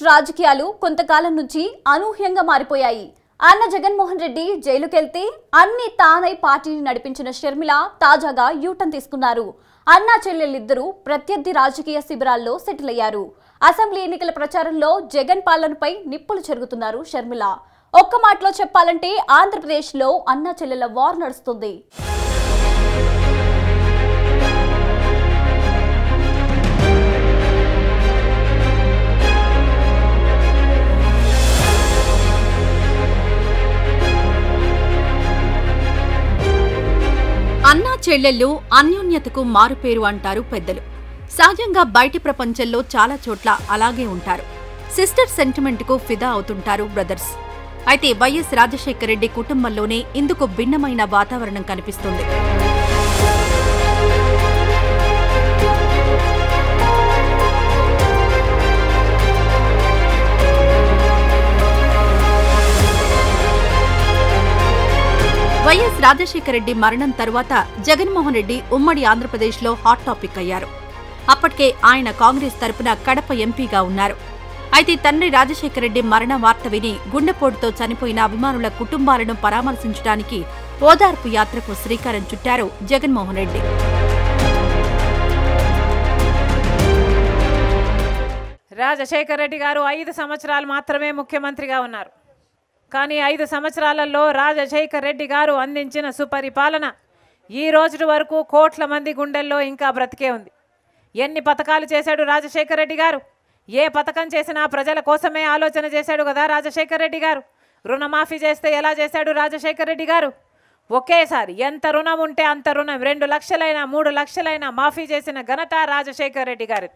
రాజకీయాలు కొంతకాలం నుంచి అనూహ్యంగా మారిపోయాయి అన్న జగన్మోహన్ రెడ్డి జైలుకెళ్తే అన్ని తానై పార్టీని నడిపించిన షర్మిల తాజాగా యూటర్న్ తీసుకున్నారు అన్నా చెల్లెలిద్దరూ ప్రత్యర్థి రాజకీయ శిబిరాల్లో సెటిల్ అయ్యారు అసెంబ్లీ ఎన్నికల ప్రచారంలో జగన్ పాలనపై నిప్పులు చెరుగుతున్నారు షర్మిల ఒక్క మాటలో చెప్పాలంటే ఆంధ్రప్రదేశ్లో అన్నా చెల్లెల వార్ నడుస్తుంది అన్నా చెల్లెళ్ళు అన్యోన్యతకు మారుపేరు అంటారు పెద్దలు సహజంగా బయటి ప్రపంచంలో చాలా చోట్ల అలాగే ఉంటారు సిస్టర్ సెంటిమెంట్ కు ఫిదా అవుతుంటారు బ్రదర్స్ అయితే వైఎస్ రాజశేఖర రెడ్డి కుటుంబంలోనే ఇందుకు భిన్నమైన వాతావరణం కనిపిస్తుంది వైఎస్ రాజశేఖర రెడ్డి మరణం తరువాత జగన్మోహన్ రెడ్డి ఉమ్మడి ఆంధ్రప్రదేశ్లో హాట్ టాపిక్ అయ్యారు అప్పటికే ఆయన కాంగ్రెస్ తరపున కడప ఎంపీగా ఉన్నారు అయితే తండ్రి రాజశేఖర రెడ్డి మరణ వార్త విని గుండెపోటుతో చనిపోయిన అభిమానుల కుటుంబాలను పరామర్శించడానికి ఓదార్పు యాత్రకు శ్రీకారం చుట్టారు జగన్మోహన్ రెడ్డి రాజశేఖర రెడ్డి గారు ఐదు సంవత్సరాలు మాత్రమే ముఖ్యమంత్రిగా ఉన్నారు కానీ ఐదు సంవత్సరాలలో రాజశేఖర రెడ్డి గారు అందించిన సుపరిపాలన ఈ రోజు వరకు కోట్ల మంది గుండెల్లో ఇంకా బ్రతికే ఉంది ఎన్ని పథకాలు చేశాడు రాజశేఖర రెడ్డి గారు ఏ పథకం చేసినా ప్రజల కోసమే ఆలోచన చేశాడు కదా రాజశేఖర రెడ్డి గారు రుణమాఫీ చేస్తే ఎలా చేశాడు రాజశేఖర రెడ్డి గారు ఒకేసారి ఎంత రుణం ఉంటే అంత రుణం రెండు లక్షలైనా మూడు లక్షలైనా మాఫీ చేసిన ఘనత రాజశేఖర రెడ్డి గారి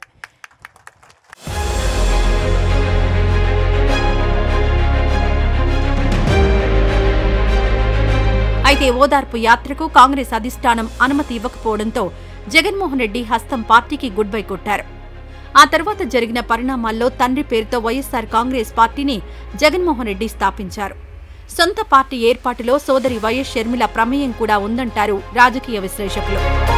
అయితే ఓదార్పు యాత్రకు కాంగ్రెస్ అధిష్టానం అనుమతి ఇవ్వకపోవడంతో జగన్మోహన్ రెడ్డి హస్తం పార్టీకి గుడ్ బై కొట్టారు ఆ తర్వాత జరిగిన పరిణామాల్లో తండ్రి పేరుతో వైఎస్సార్ కాంగ్రెస్ పార్టీని జగన్మోహన్ రెడ్డి స్థాపించారు సొంత పార్టీ ఏర్పాటులో సోదరి వైఎస్ షర్మిల ప్రమేయం కూడా ఉందంటారు రాజకీయ విశ్లేషకులు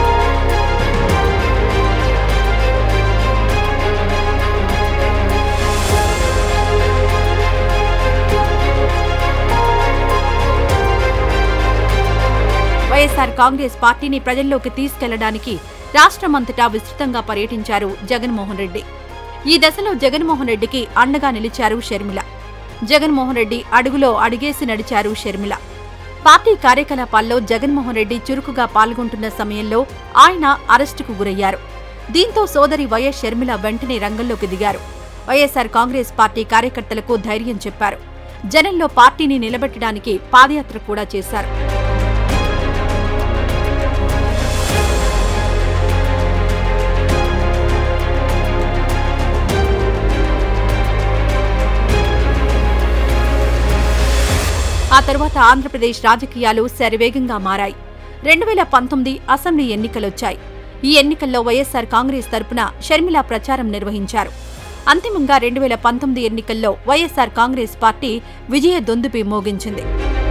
వైఎస్సార్ కాంగ్రెస్ పార్టీని ప్రజల్లోకి తీసుకెళ్లడానికి రాష్ట్రమంతటా విస్తృతంగా పర్యటించారు జగన్మోహన్ రెడ్డి ఈ దశలో జగన్మోహన్ రెడ్డికి అండగా నిలిచారు షర్మిల జగన్మోహన్ రెడ్డి అడుగులో అడిగేసి నడిచారు షర్మిల పార్టీ కార్యకలాపాల్లో జగన్మోహన్ రెడ్డి చురుకుగా పాల్గొంటున్న సమయంలో ఆయన అరెస్టుకు గురయ్యారు దీంతో సోదరి వైఎస్ షర్మిల వెంటనే రంగంలోకి దిగారు వైఎస్సార్ కాంగ్రెస్ పార్టీ కార్యకర్తలకు ధైర్యం చెప్పారు జనంలో పార్టీని నిలబెట్టడానికి పాదయాత్ర కూడా చేశారు ఆ తర్వాత ఆంధ్రప్రదేశ్ రాజకీయాలు శరవేగంగా మారాయి రెండు వేల పంతొమ్మిది అసెంబ్లీ ఎన్నికలొచ్చాయి ఈ ఎన్నికల్లో వైఎస్సార్ కాంగ్రెస్ తరపున షర్మిల ప్రచారం నిర్వహించారు అంతిమంగా రెండు వేల పంతొమ్మిది ఎన్నికల్లో వైఎస్సార్ కాంగ్రెస్ పార్టీ విజయ దొందుపి మోగించింది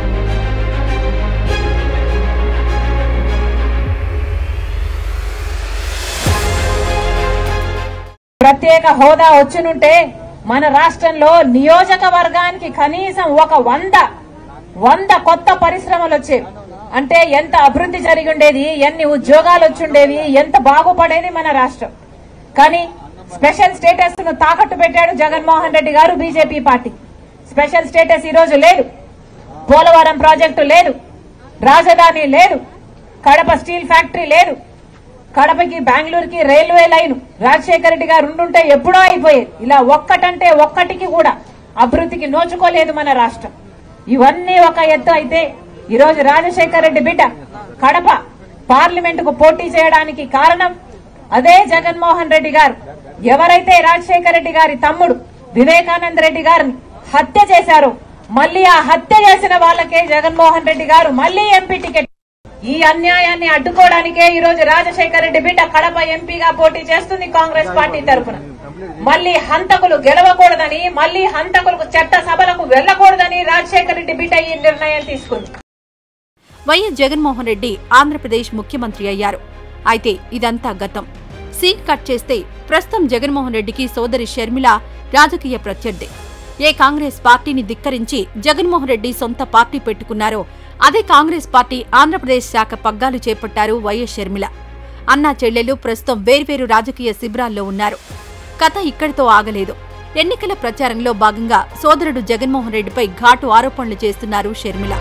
ప్రత్యేక హోదా వచ్చినుంటే మన రాష్ట్రంలో నియోజకవర్గానికి కనీసం ఒక వంద వంద కొత్త పరిశ్రమలు వచ్చేవి అంటే ఎంత అభివృద్ధి జరిగి ఉండేది ఎన్ని ఉద్యోగాలు వచ్చుండేవి ఎంత బాగుపడేది మన రాష్ట్రం కానీ స్పెషల్ స్టేటస్ ను తాకట్టు పెట్టాడు జగన్మోహన్ రెడ్డి గారు బీజేపీ పార్టీ స్పెషల్ స్టేటస్ ఈ రోజు లేదు పోలవరం ప్రాజెక్టు లేదు రాజధాని లేదు కడప స్టీల్ ఫ్యాక్టరీ లేదు కడపకి బెంగళూరుకి రైల్వే లైన్ రాజశేఖర రెడ్డి గారు ఉండుంటే ఎప్పుడో అయిపోయేది ఇలా ఒక్కటంటే ఒక్కటికి కూడా అభివృద్ధికి నోచుకోలేదు మన రాష్ట్రం ఇవన్నీ ఒక ఎత్తు అయితే ఈ రోజు రాజశేఖర రెడ్డి బిడ్డ కడప పార్లమెంట్ కు పోటీ చేయడానికి కారణం అదే జగన్మోహన్ రెడ్డి గారు ఎవరైతే రాజశేఖర రెడ్డి గారి తమ్ముడు వివేకానంద రెడ్డి గారిని హత్య చేశారో మళ్ళీ ఆ హత్య చేసిన వాళ్ళకే జగన్మోహన్ రెడ్డి గారు మళ్ళీ ఎంపీ టికెట్ ఈ అన్యాయాన్ని అడ్డుకోవడానికే ఈ రోజు రాజశేఖర రెడ్డి బిడ్డ కడప ఎంపీగా పోటీ చేస్తుంది కాంగ్రెస్ పార్టీ తరఫున మళ్ళీ హంతకులు గెలవకూడదని మళ్ళీ హంతకులకు చట్ట సభలకు వెళ్లకూడదని రాజశేఖర రెడ్డి బిడ్డ ఈ నిర్ణయం తీసుకుంది వైఎస్ జగన్మోహన్ రెడ్డి ఆంధ్రప్రదేశ్ ముఖ్యమంత్రి అయ్యారు అయితే ఇదంతా గతం సీన్ కట్ చేస్తే ప్రస్తుతం జగన్మోహన్ రెడ్డికి సోదరి షర్మిల రాజకీయ ప్రత్యర్థి ఏ కాంగ్రెస్ పార్టీని ధిక్కరించి జగన్మోహన్ రెడ్డి సొంత పార్టీ పెట్టుకున్నారో అదే కాంగ్రెస్ పార్టీ ఆంధ్రప్రదేశ్ శాఖ పగ్గాలు చేపట్టారు వైఎస్ షర్మిల అన్నా చెల్లెలు ప్రస్తుతం వేర్వేరు రాజకీయ శిబిరాల్లో ఉన్నారు కథ ఇక్కడితో ఆగలేదు ఎన్నికల ప్రచారంలో భాగంగా సోదరుడు జగన్మోహన్ రెడ్డిపై ఘాటు ఆరోపణలు చేస్తున్నారు షర్మిల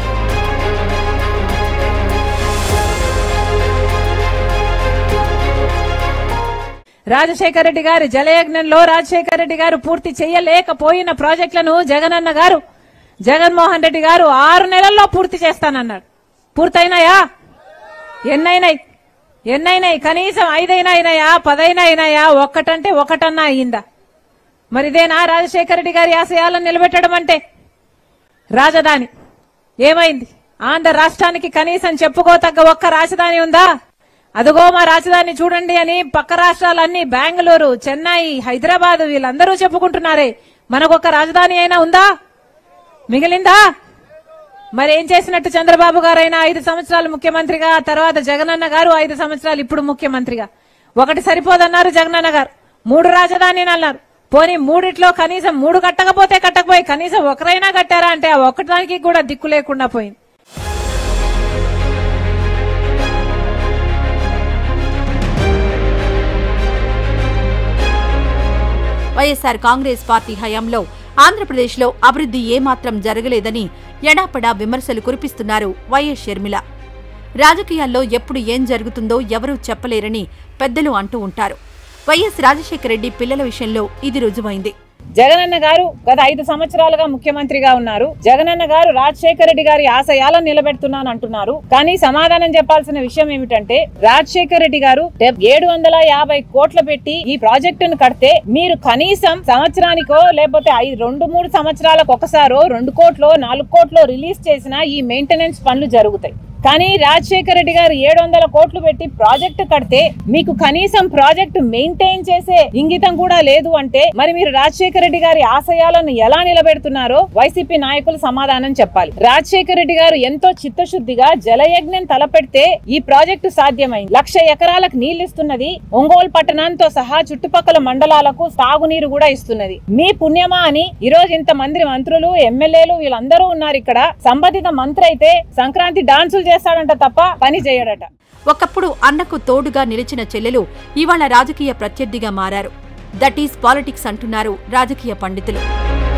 రాజశేఖర రెడ్డి గారి జలయజ్ఞంలో రాజశేఖర రెడ్డి గారు పూర్తి చేయలేకపోయిన ప్రాజెక్టులను జగనన్న గారు జగన్మోహన్ రెడ్డి గారు ఆరు నెలల్లో పూర్తి చేస్తానన్నాడు పూర్తయినాయా ఎన్నైనాయి ఎన్నైనాయి కనీసం ఐదైనా అయినాయా పదైనా అయినాయా ఒక్కటంటే ఒకటన్నా అయిందా మరి ఇదేనా రాజశేఖర రెడ్డి గారి ఆశయాలను నిలబెట్టడం అంటే రాజధాని ఏమైంది ఆంధ్ర రాష్ట్రానికి కనీసం చెప్పుకోతగ్గ ఒక్క రాజధాని ఉందా అదిగో మా రాజధాని చూడండి అని పక్క రాష్ట్రాలన్నీ బెంగళూరు చెన్నై హైదరాబాద్ వీళ్ళందరూ చెప్పుకుంటున్నారే మనకొక రాజధాని అయినా ఉందా మిగిలిందా మరి ఏం చేసినట్టు చంద్రబాబు గారైనా ఐదు సంవత్సరాలు ముఖ్యమంత్రిగా తర్వాత జగనన్న గారు ఐదు సంవత్సరాలు ఇప్పుడు ముఖ్యమంత్రిగా ఒకటి సరిపోదన్నారు జగనన్న గారు మూడు రాజధాని అన్నారు పోనీ మూడిట్లో కనీసం మూడు కట్టకపోతే కట్టకపోయి కనీసం ఒకరైనా కట్టారా అంటే ఆ ఒక్కటానికి కూడా దిక్కు లేకుండా పోయింది వైఎస్సార్ కాంగ్రెస్ పార్టీ హయాంలో ఆంధ్రప్రదేశ్లో అభివృద్ధి ఏమాత్రం జరగలేదని ఎడాపడా విమర్శలు కురిపిస్తున్నారు వైఎస్ షర్మిల రాజకీయాల్లో ఎప్పుడు ఏం జరుగుతుందో ఎవరూ చెప్పలేరని పెద్దలు అంటూ ఉంటారు వైఎస్ రాజశేఖర రెడ్డి పిల్లల విషయంలో ఇది రుజువైంది జగనన్న గారు గత ఐదు సంవత్సరాలుగా ముఖ్యమంత్రిగా ఉన్నారు జగనన్న గారు రాజశేఖర రెడ్డి గారి ఆశయాలను నిలబెడుతున్నాను అంటున్నారు కానీ సమాధానం చెప్పాల్సిన విషయం ఏమిటంటే రాజశేఖర రెడ్డి గారు ఏడు వందల యాభై కోట్లు పెట్టి ఈ ప్రాజెక్టును కడితే మీరు కనీసం సంవత్సరానికో లేకపోతే ఐదు రెండు మూడు సంవత్సరాలకు ఒకసారో రెండు కోట్లో నాలుగు కోట్లో రిలీజ్ చేసిన ఈ మెయింటెనెన్స్ పనులు జరుగుతాయి కానీ రాజశేఖర రెడ్డి గారు ఏడు వందల కోట్లు పెట్టి ప్రాజెక్టు కడితే మీకు కనీసం ప్రాజెక్టు మెయింటైన్ చేసే ఇంగితం కూడా లేదు అంటే మరి మీరు రాజశేఖర రెడ్డి గారి ఆశయాలను ఎలా నిలబెడుతున్నారో వైసీపీ నాయకులు సమాధానం చెప్పాలి రాజశేఖర రెడ్డి గారు ఎంతో చిత్తశుద్ధిగా జలయజ్ఞం తలపెడితే ఈ ప్రాజెక్టు సాధ్యమైంది లక్ష ఎకరాలకు నీళ్లు ఇస్తున్నది ఒంగోలు పట్టణంతో సహా చుట్టుపక్కల మండలాలకు సాగునీరు కూడా ఇస్తున్నది మీ పుణ్యమా అని ఈ రోజు ఇంత మంది మంత్రులు ఎమ్మెల్యేలు వీళ్ళందరూ ఉన్నారు ఇక్కడ సంబంధిత మంత్రి అయితే సంక్రాంతి డాన్సులు చేస్తాడంట తప్ప పని చేయడట ఒకప్పుడు అన్నకు తోడుగా నిలిచిన చెల్లెలు ఇవాళ రాజకీయ ప్రత్యర్థిగా మారారు దట్ ఈస్ పాలిటిక్స్ అంటున్నారు రాజకీయ పండితులు